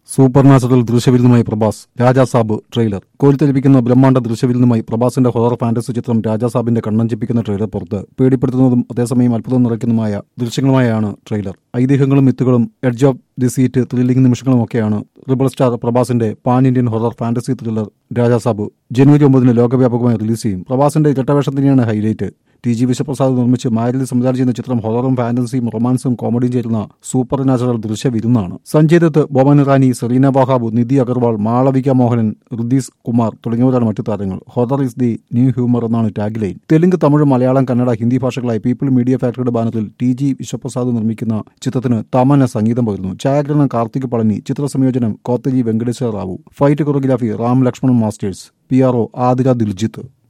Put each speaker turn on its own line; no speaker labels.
super natural ദൃശ്യവിരുന്നുമായി Prabhas Rajasaab trailer കോരിത്തെലിപ്പിക്കുന്ന ബ്രഹ്മാണ്ഡ ദൃശ്യവിരുന്നുമായി പ്രഭാസിന്റെ ഹൊറർ ഫാന്റസി ചിത്രം രാജാസാബിന്റെ കണ്ണഞ്ചിപ്പിക്കുന്ന ട്രെയിലർ പുറത്ത് പേടിപ്പെടുത്തുന്നതും അതേസമയം അത്ഭുതം നിറയ്ക്കുന്നതുമായ ദൃശ്യങ്ങളുമായാണ് ട്രെയിലർ ഐതിഹ്യങ്ങളും മിത്തുകളും edge of the seat thrilling നിമിഷങ്ങളുമൊക്കെയാണ് റിബൽ സ്റ്റാർ പ്രഭാസിന്റെ pan Indian horror fantasy thriller Rajasaab ജനുവരി ഒമ്പതിന് ലോകവ്യാപകമായി റിലീസ് ചെയ്യും പ്രഭാസിന്റെ ഇരട്ടവേഷം തന്നെയാണ് ഹൈലൈറ്റ് ടി ജി വിശ്വപ്രസാദ് നിർമ്മിച്ച് മാരുതി സംവിധാനം ചെയ്യുന്ന ചിത്രം ഹൊററും ഫാന്റസിയും റൊമാൻസും കോമഡിയും ചേരുന്ന സൂപ്പർ നാച്ചുറൽ ദൃശ്യവിരുന്നാണ് സഞ്ജയ് ദത്ത് ബോമൻ റാണി സെറീന ബാഹാബു നിധി അഗർവാൾ മാളവിക മോഹനൻ ഋതീസ് കുമാർ തുടങ്ങിയവരാണ് മറ്റു താരങ്ങൾ horror is the new humour എന്നാണ് ടാഗ് ലൈൻ തെലുങ്ക് തമിഴ് മലയാളം കന്നഡ ഹിന്ദി ഭാഷകളായി പീപ്പിൾ മീഡിയ ഫാക്ടറിയുടെ ബാനറിൽ ടി ജി വിശ്വപ്രസാദ് നിർമ്മിക്കുന്ന ചിത്രത്തിന് തമന്ന സംഗീതം പകരുന്നു ഛായാഗ്രഹണം കാർത്തിക് പളനി ചിത്രസംയോജനം Kotagiri Venkateswara Rao fight choreography Ram Lakshman masters P R O Athira Diljith